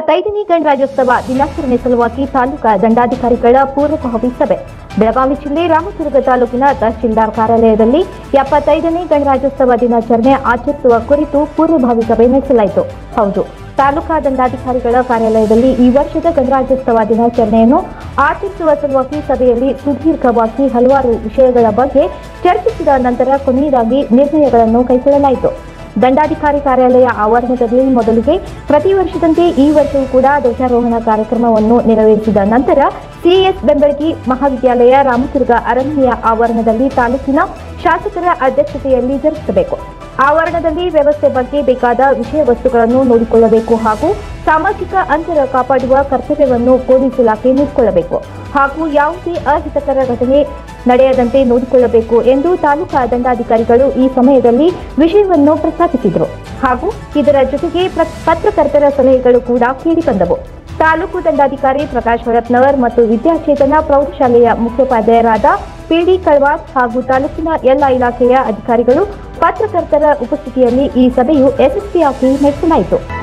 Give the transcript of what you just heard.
ಎಪ್ಪತ್ತೈದನೇ ಗಣರಾಜ್ಯೋತ್ಸವ ದಿನಾಚರಣೆ ಸಲುವಾಗಿ ತಾಲೂಕಾ ದಂಡಾಧಿಕಾರಿಗಳ ಪೂರ್ವಭಾವಿ ಸಭೆ ಬೆಳಗಾವಿ ಜಿಲ್ಲೆ ರಾಮದುರ್ಗ ತಾಲೂಕಿನ ತಹಶೀಲ್ದಾರ್ ಕಾರ್ಯಾಲಯದಲ್ಲಿ ಎಪ್ಪತ್ತೈದನೇ ಗಣರಾಜ್ಯೋತ್ಸವ ದಿನಾಚರಣೆ ಆಚರಿಸುವ ಕುರಿತು ಪೂರ್ವಭಾವಿ ಸಭೆ ನಡೆಸಲಾಯಿತು ಹೌದು ತಾಲೂಕಾ ದಂಡಾಧಿಕಾರಿಗಳ ಕಾರ್ಯಾಲಯದಲ್ಲಿ ಈ ವರ್ಷದ ಗಣರಾಜ್ಯೋತ್ಸವ ದಿನಾಚರಣೆಯನ್ನು ಆಚರಿಸುವ ಸಲುವಾಗಿ ಸಭೆಯಲ್ಲಿ ಸುದೀರ್ಘವಾಗಿ ಹಲವಾರು ವಿಷಯಗಳ ಬಗ್ಗೆ ಚರ್ಚಿಸಿದ ನಂತರ ಕೊನೆಯದಾಗಿ ನಿರ್ಣಯಗಳನ್ನು ಕೈಗೊಳ್ಳಲಾಯಿತು ದಂಡಾಧಿಕಾರಿ ಕಾರ್ಯಾಲಯ ಆವರಣದಲ್ಲಿ ಮೊದಲಿಗೆ ಪ್ರತಿ ವರ್ಷದಂತೆ ಈ ವರ್ಷವೂ ಕೂಡ ಧ್ವಜಾರೋಹಣ ಕಾರ್ಯಕ್ರಮವನ್ನು ನೆರವೇರಿಸಿದ ನಂತರ ಸಿಎಸ್ ಬೆಂಬಳಗಿ ಮಹಾವಿದ್ಯಾಲಯ ರಾಮದುರ್ಗ ಅರಣ್ಯ ಆವರಣದಲ್ಲಿ ತಾಲೂಕಿನ ಶಾಸಕರ ಅಧ್ಯಕ್ಷತೆಯಲ್ಲಿ ಜರುಗಿಸಬೇಕು ಆವರಣದಲ್ಲಿ ವ್ಯವಸ್ಥೆ ಬಗ್ಗೆ ಬೇಕಾದ ವಿಷಯ ವಸ್ತುಗಳನ್ನು ನೋಡಿಕೊಳ್ಳಬೇಕು ಹಾಗೂ ಸಾಮಾಜಿಕ ಅಂತರ ಕಾಪಾಡುವ ಕರ್ತವ್ಯವನ್ನು ಪೊಲೀಸ್ ಇಲಾಖೆ ನೋಡಿಕೊಳ್ಳಬೇಕು ಹಾಗೂ ಯಾವುದೇ ಅಹಿತಕರ ಘಟನೆ ನಡೆಯದಂತೆ ನೋಡಿಕೊಳ್ಳಬೇಕು ಎಂದು ತಾಲೂಕಾ ದಂಡಾಧಿಕಾರಿಗಳು ಈ ಸಮಯದಲ್ಲಿ ವಿಷಯವನ್ನು ಪ್ರಸ್ತಾಪಿಸಿದರು ಹಾಗೂ ಇದರ ಜೊತೆಗೆ ಪ್ರ- ಪತ್ರಕರ್ತರ ಸಲಹೆಗಳು ಕೂಡ ಕೇಳಿಬಂದವು ತಾಲೂಕು ದಂಡಾಧಿಕಾರಿ ಪ್ರಕಾಶ್ ಹೊರತ್ನವರ್ ಮತ್ತು ವಿದ್ಯಾಚೇತನ ಪ್ರೌಢಶಾಲೆಯ ಮುಖ್ಯೋಪಾಧ್ಯಾಯರಾದ ಪಿಡಿ ಕಳ್ವಾಸ್ ಹಾಗೂ ತಾಲೂಕಿನ ಎಲ್ಲ ಇಲಾಖೆಯ ಅಧಿಕಾರಿಗಳು ಪತ್ರಕರ್ತರ ಉಪಸ್ಥಿತಿಯಲ್ಲಿ ಈ ಸಭೆಯು ಯಶಸ್ವಿಯಾಗಿ ನಡೆಸಲಾಯಿತು